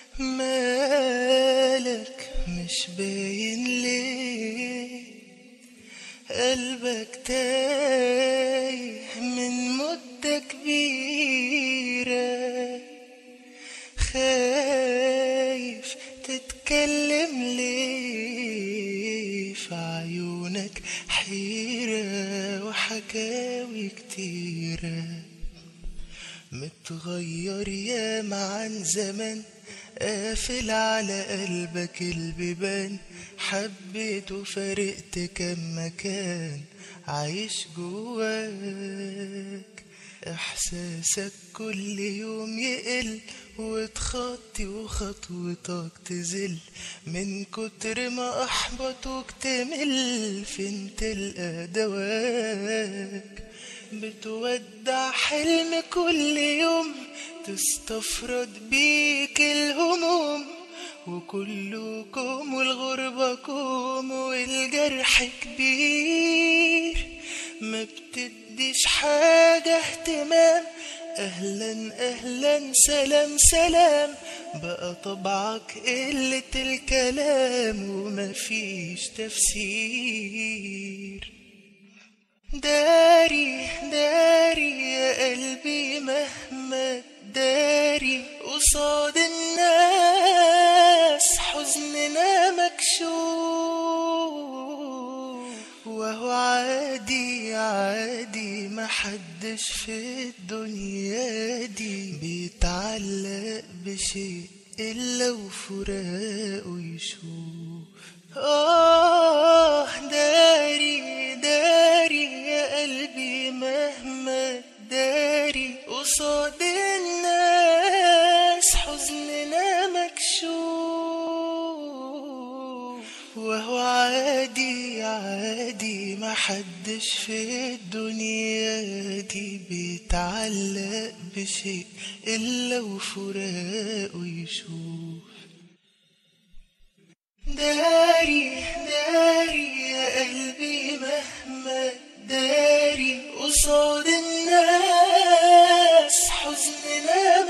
مالك مش باين ليه قلبك تايه من مدة كبيرة خايف تتكلم ليه في عيونك حيرة وحكاوي كتيرة متغير ياما عن زمان قافل على قلبك البيبان حبيت وفرقت كم مكان عايش جواك احساسك كل يوم يقل وتخطي وخطوتك تزل من كتر ما احبطوك تمل فين تلقى دواك بتودع حلم كل يوم تستفرد بيك الهموم وكلكم والغربة كوم والجرح كبير ما بتديش حاجة اهتمام اهلا اهلا سلام سلام بقى طبعك قلة الكلام ومفيش تفسير داري داري يا قلبي مهما داري قصاد الناس حزننا مكشوف وهو عادي عادي محدش في الدنيا دي بيتعلق بشيء إلا وفراقه يشوف آه داري داري يا قلبي مهما داري قصاد الناس حزننا مكشوف وهو عادي عادي محدش في الدنيا دي بيتعلق بشيء إلا وفراقه يشوف داري داري يا قلبي مهما داري قصاد الناس حزننا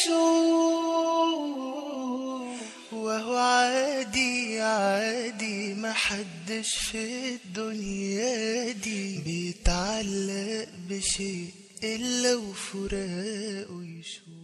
مكشوف وهو عادي عادي محدش في الدنيا دي بيتعلق بشيء إلا وفراقه يشوف